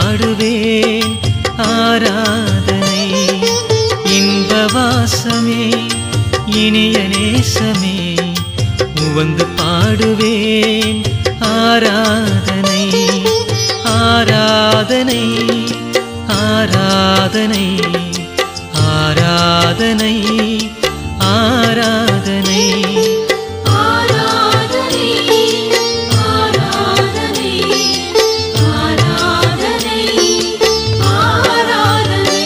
பாடுவேன் ஆராதனை இன்ப வாசமே இனிய நேசமே உவந்து பாடுவேன் ஆராதனை ஆராதனை ஆராதனை ஆராதனை ஆராதனை ஆராதனை ஆராதனை ஆராதனை ஆராதனை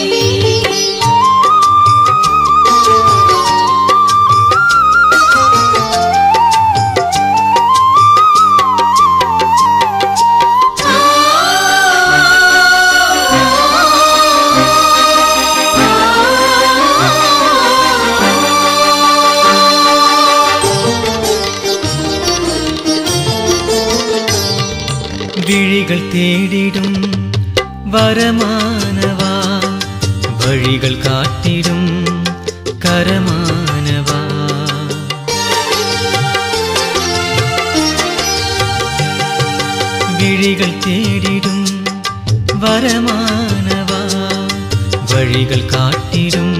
விழிகள் தேடிடும் வரமானவா வழிகள் காட்டிடும் கரமானவா விழிகள் தேடிடும் வரமானவா வழிகள் காட்டிடும்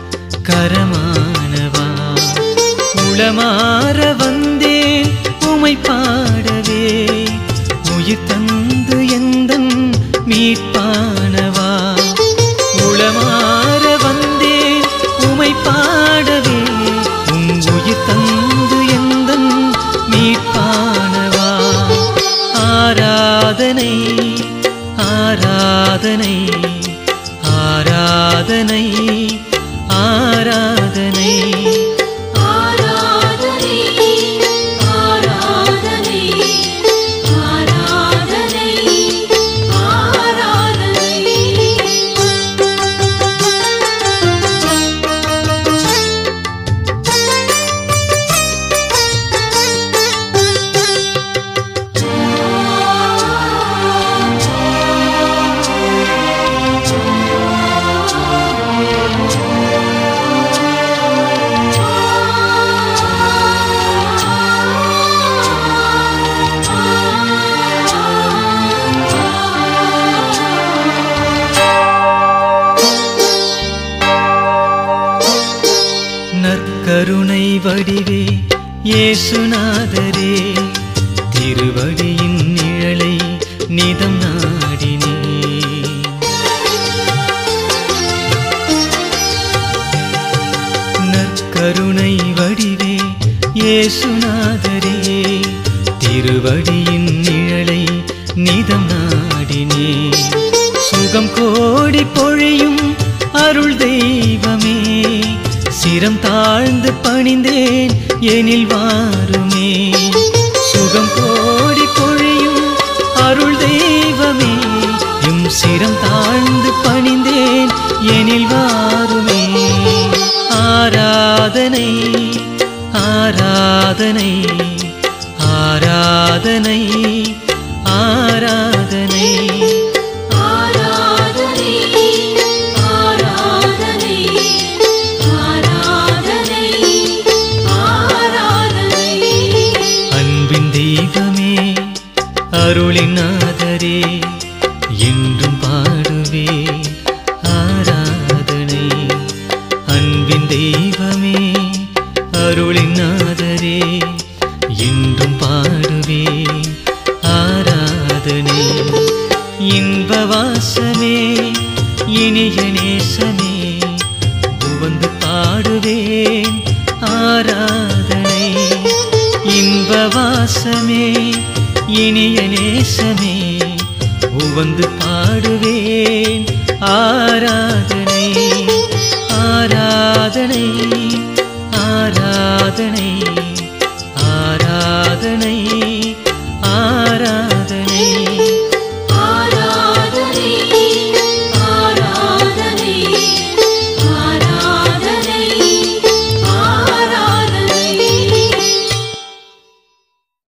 கரமானவா உளமாற வந்தேன் உமை பாடவே உயிர் தந்து எந்தன் மீட்பானவா உளமாற வந்தேன் உமை பாடவே உம் உயிர் தந்து எந்தன் மீட்பானவா ஆராதனை ஆராதனை ஆராதனை ஆராதனை ஆராதனை ஆராதனை ஆராதனை ஆராதனை நற்கருணை வடிவே இயேசுநாதரே திருவடியின் நிழலை நிதம் நாடினே நற்கருணை வடிவே இயேசுநாதரே திருவடியின் நிழலை நிதம் நாடினே சுகம் கோடி பொழியும் அருள் தெய்வமே சிரம் தாழ்ந்து பணிந்தேன் எனில் வாருமே சுகம் கோடி பொழியும் அருள் தெய்வமே எம் சிரம் தாழ்ந்து பணிந்தேன் எனில் வாருமே ஆராதனை ஆராதனை ஆராதனை ஆராதனை ஆராதனை ஆராதனை ஆராதனை ஆராதனை அன்பின் தெய்வமே அருளின் நாதரே என்றும் பாடுவே ஆராதனை அன்பின் தெய்வமே அருளின் நாதரே என்றும் பாடுவே ஆராதனை இன்ப வாசமே இனிய நேசமே உவந்து பாடுவேன் ஆராதனை இன்ப வாசமே இனிய நேசமே உவந்து பாடுவேன் ஆராதனை ஆராதனை ஆராதனை ஆராதனை